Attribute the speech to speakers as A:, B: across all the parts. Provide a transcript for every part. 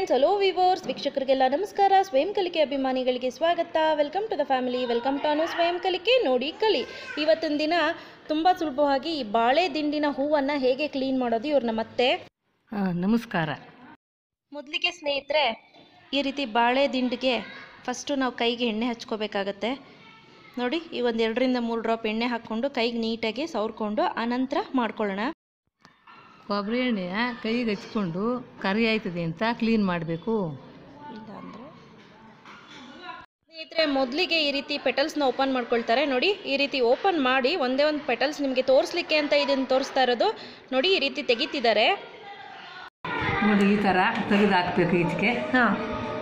A: Friends hello viewers ವೀಕ್ಷಕರಿಗೆಲ್ಲ ನಮಸ್ಕಾರ ಸ್ವಯಂ ಕಲಿಕೆ ಅಭಿಮಾನಿಗಳಿಗೆ ಸ್ವಾಗತ welcome to the family welcome to Anu Swayam Kalike ನೋಡಿ ಕಲಿ ಇವತ್ತಿನ ದಿನ ತುಂಬ ಸುಲಭವಾಗಿ ಈ ಬಾಳೆ ದಿಂಡಿನ ಹೂವನ್ನು ಹೇಗೆ ಕ್ಲೀನ್ ಮಾಡೋದು ಇವ್ರನ್ನ ಮತ್ತೆ
B: ನಮಸ್ಕಾರ
A: ಮೊದಲಿಗೆ ಸ್ನೇಹಿತರೆ ಈ ರೀತಿ ಬಾಳೆ ದಿಂಡಿಗೆ ಫಸ್ಟು ನಾವು ಕೈಗೆ ಎಣ್ಣೆ ಹಚ್ಕೋಬೇಕಾಗತ್ತೆ ನೋಡಿ ಈ ಒಂದು ಎರಡರಿಂದ ಮೂರು ಡ್ರಾಪ್ ಎಣ್ಣೆ ಹಾಕ್ಕೊಂಡು ಕೈಗೆ ನೀಟಾಗಿ ಸವರ್ಕೊಂಡು ಆನಂತರ ಮಾಡ್ಕೊಳ್ಳೋಣ
B: ಕೊಬ್ಬರಿ ಎಣ್ಣೆಯ ಕೈಗೆ ಹಚ್ಕೊಂಡು ಕರಿ ಆಯ್ತದೆ ಅಂತ ಕ್ಲೀನ್ ಮಾಡಬೇಕು
A: ಇಲ್ಲ ಅಂದರೆ ಸ್ನೇಹಿತರೆ ಮೊದಲಿಗೆ ಈ ರೀತಿ ಪೆಟಲ್ಸ್ನ ಓಪನ್ ಮಾಡ್ಕೊಳ್ತಾರೆ ನೋಡಿ ಈ ರೀತಿ ಓಪನ್ ಮಾಡಿ ಒಂದೇ ಒಂದು ಪೆಟಲ್ಸ್ ನಿಮಗೆ ತೋರಿಸ್ಲಿಕ್ಕೆ ಅಂತ ಇದನ್ನು ತೋರಿಸ್ತಾ ಇರೋದು ನೋಡಿ ಈ ರೀತಿ ತೆಗಿತಿದ್ದಾರೆ
B: ನೋಡಿ ಈ ಥರ ತೆಗೆದು ಹಾಕ್ಬೇಕು ಈಚೆಗೆ
A: ಹಾಂ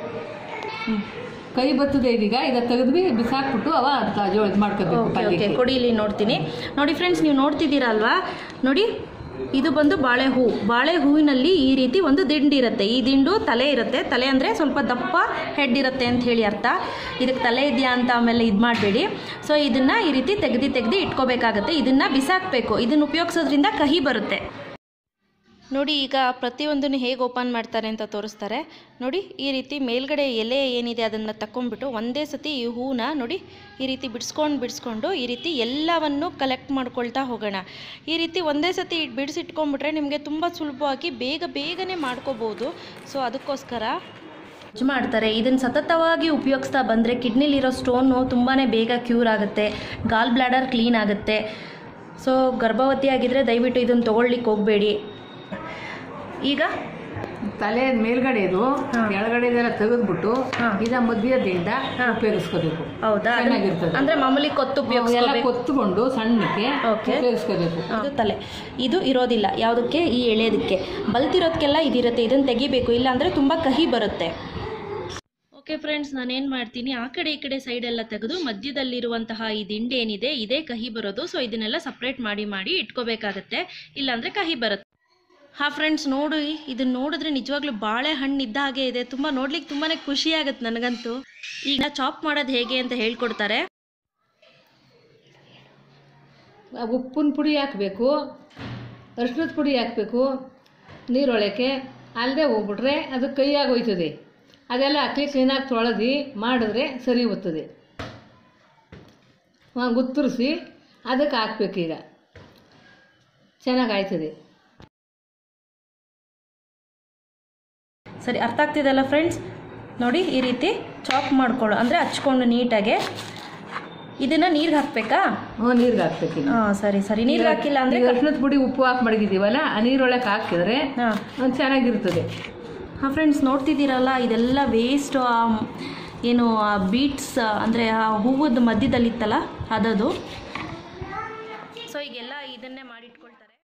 B: ಕೈ ಬರ್ತದೆ ಇದೀಗ ಈಗ ತೆಗೆದ್ವಿ ಬಿಸಾಕ್ಬಿಟ್ಟು ಅವ ಅಂತ ಜೋಳ ಇದು ಮಾಡ್ಕೋಬೇಕು
A: ಓಕೆ ಓಕೆ
B: ಪಲ್ಯಕ್ಕೆ
A: ಕೊಡಿ ಇಲ್ಲಿ ನೋಡ್ತೀನಿ ನೋಡಿ ಫ್ರೆಂಡ್ಸ್ ನೀವು ನೋಡ್ತಿದ್ದೀರಲ್ವಾ ನೋಡಿ ಇದು ಬಂದು ಬಾಳೆ ಹೂ ಬಾಳೆ ಹೂವಿನಲ್ಲಿ ಈ ರೀತಿ ಒಂದು ದಿಂಡು ಇರುತ್ತೆ ಈ ದಿಂಡು ತಲೆ ಇರುತ್ತೆ ತಲೆ ಅಂದರೆ ಸ್ವಲ್ಪ ದಪ್ಪ ಹೆಡ್ ಇರುತ್ತೆ ಅಂತ ಹೇಳಿ ಅರ್ಥ ಇದಕ್ಕೆ ತಲೆ ಇದೆಯಾ ಅಂತ ಆಮೇಲೆ ಇದು ಮಾಡಬೇಡಿ ಸೊ ಇದನ್ನು ಈ ರೀತಿ ತೆಗೆದು ತೆಗೆದು ಇಟ್ಕೋಬೇಕಾಗತ್ತೆ ಇದನ್ನು ಬಿಸಾಕಬೇಕು ಇದನ್ನು ಉಪಯೋಗಿಸೋದ್ರಿಂದ ಕಹಿ ಬರುತ್ತೆ ನೋಡಿ ಈಗ ಪ್ರತಿಯೊಂದನ್ನು ಹೇಗೆ ಓಪನ್ ಮಾಡ್ತಾರೆ ಅಂತ ತೋರಿಸ್ತಾರೆ ನೋಡಿ ಈ ರೀತಿ ಮೇಲ್ಗಡೆ ಎಲೆ ಏನಿದೆ ಅದನ್ನು ತಕ್ಕೊಂಡ್ಬಿಟ್ಟು ಒಂದೇ ಸತಿ ಈ ಹೂನ ನೋಡಿ ಈ ರೀತಿ ಬಿಡಿಸ್ಕೊಂಡು ಬಿಡಿಸ್ಕೊಂಡು ಈ ರೀತಿ ಎಲ್ಲವನ್ನು ಕಲೆಕ್ಟ್ ಮಾಡ್ಕೊಳ್ತಾ ಹೋಗೋಣ ಈ ರೀತಿ ಒಂದೇ ಸತಿ ಬಿಡಿಸಿಟ್ಕೊಂಡ್ಬಿಟ್ರೆ ನಿಮಗೆ ತುಂಬ ಸುಲಭವಾಗಿ ಬೇಗ ಬೇಗನೆ ಮಾಡ್ಕೋಬೋದು ಸೊ ಅದಕ್ಕೋಸ್ಕರ ಯೂಸ್ ಮಾಡ್ತಾರೆ ಇದನ್ನು ಸತತವಾಗಿ ಉಪಯೋಗಿಸ್ತಾ ಬಂದರೆ ಕಿಡ್ನಿಲಿರೋ ಸ್ಟೋನು ತುಂಬಾ ಬೇಗ ಕ್ಯೂರ್ ಆಗುತ್ತೆ ಗಾಲ್ ಬ್ಲಾಡರ್ ಕ್ಲೀನ್ ಆಗುತ್ತೆ ಸೊ ಗರ್ಭವತಿ ಆಗಿದ್ದರೆ ದಯವಿಟ್ಟು ಇದನ್ನು ತೊಗೊಳ್ಲಿಕ್ಕೆ ಹೋಗಬೇಡಿ ಈಗ
B: ತಲೆ ಮೇಲ್ಗಡೆ ಇದು ಕೆಳಗಡೆ ಇದೆಲ್ಲ ತೆಗೆದ್ಬಿಟ್ಟು ಇದ ಮಧ್ಯದಿಂದ ಉಪಯೋಗಿಸ್ಕೋಬೇಕು
A: ಹೌದಾ
B: ಚೆನ್ನಾಗಿರ್ತದೆ.
A: ಅಂದ್ರೆ ಮಾಮೂಲಿ ಕೊತ್ತು
B: ಎಲ್ಲ
A: ಉಪಯೋಗಿಸ್ಕೋಬೇಕು
B: ಕೊತ್ತುಕೊಂಡು ಸಣ್ಣಕ್ಕೆ
A: Okay.
B: ಉಪಯೋಗಿಸ್ಕೋಬೇಕು
A: ಇದು ತಲೆ ಇದು ಇರೋದಿಲ್ಲ ಯಾವುದಕ್ಕೆ ಈ ಎಳೆಯೋದಕ್ಕೆ ಬಲ್ತಿರೋದಕ್ಕೆಲ್ಲ ಇದಿರುತ್ತೆ ಇದನ್ನು ತೆಗಿಬೇಕು ಇಲ್ಲ ಅಂದರೆ ತುಂಬ ಕಹಿ ಬರುತ್ತೆ ಓಕೆ ಫ್ರೆಂಡ್ಸ್ ನಾನೇನು ಮಾಡ್ತೀನಿ ಆ ಕಡೆ ಈ ಕಡೆ ಸೈಡ್ ಎಲ್ಲ ತೆಗೆದು ಮಧ್ಯದಲ್ಲಿರುವಂತಹ ಈ ದಿಂಡು ಏನಿದೆ ಇದೇ ಕಹಿ ಬರೋದು ಸೊ ಇದನ್ನೆಲ್ಲ ಸಪ್ರೇಟ್ ಮಾಡಿ ಮಾಡಿ ಇಟ್ಕೋಬೇಕಾಗತ್ತೆ ಇಲ್ಲಾಂದರೆ ಕಹಿ ಬರುತ್ತೆ ಹಾ ಫ್ರೆಂಡ್ಸ್ ನೋಡಿ ಇದನ್ನ ನೋಡಿದ್ರೆ ನಿಜವಾಗ್ಲೂ ಬಾಳೆಹಣ್ಣು ಇದ್ದ ಹಾಗೆ ಇದೆ ತುಂಬ ನೋಡ್ಲಿಕ್ಕೆ ತುಂಬಾ ಖುಷಿ ಆಗುತ್ತೆ ನನಗಂತೂ ಈಗ ಚಾಪ್ ಮಾಡೋದು ಹೇಗೆ ಅಂತ ಹೇಳ್ಕೊಡ್ತಾರೆ
B: ಉಪ್ಪಿನ ಪುಡಿ ಹಾಕಬೇಕು ಅರಿಶಿನದ ಪುಡಿ ಹಾಕಬೇಕು ನೀರೊಳಕ್ಕೆ ಅಲ್ಲದೆ ಹೋಗ್ಬಿಟ್ರೆ ಅದು ಕೈಯಾಗಿ ಹೋಯ್ತದೆ ಅದೆಲ್ಲ ಹಾಕಿ ಕ್ಲೀನಾಗಿ ತೊಳೆದು ಮಾಡಿದ್ರೆ ಸರಿ ಹೋಗ್ತದೆ ಗುತ್ತರಿಸಿ ಅದಕ್ಕೆ ಹಾಕ್ಬೇಕೀಗ ಚೆನ್ನಾಗಿ ಆಯ್ತದೆ
A: ಸರಿ ಅರ್ಥ ಆಗ್ತಿದೆಲ್ಲ ಫ್ರೆಂಡ್ಸ್ ನೋಡಿ ಈ ರೀತಿ ಚಾಪ್ ಮಾಡ್ಕೊಳ್ಳೋ ಅಂದರೆ ಹಚ್ಕೊಂಡು ನೀಟಾಗೆ ಇದನ್ನ ನೀರಿಗೆ ಹಾಕ್ಬೇಕಾ
B: ಹ್ಞೂ ನೀರಿಗೆ ಹಾಕ್ಬೇಕು
A: ಹಾಂ ಸರಿ ಸರಿ ನೀರಿಗೆ ಹಾಕಿಲ್ಲ ಅಂದರೆ
B: ಅರಿಶಿನದ ಪುಡಿ ಉಪ್ಪು ಹಾಕಿ ಮಡಗಿದ್ದೀವಲ್ಲ ಆ ನೀರೊಳಗೆ ಹಾಕಿದ್ರೆ
A: ಹಾಂ
B: ಅದು ಚೆನ್ನಾಗಿರ್ತದೆ
A: ಹಾಂ ಫ್ರೆಂಡ್ಸ್ ನೋಡ್ತಿದ್ದೀರಲ್ಲ ಇದೆಲ್ಲ ವೇಸ್ಟು ಆ ಏನು ಆ ಬೀಟ್ಸ್ ಅಂದರೆ ಆ ಹೂವದ ಮಧ್ಯದಲ್ಲಿತ್ತಲ್ಲ ಅದದು ಸೊ ಈಗೆಲ್ಲ ಇದನ್ನೇ ಮಾಡಿಟ್ಕೊಳ್ತಾರೆ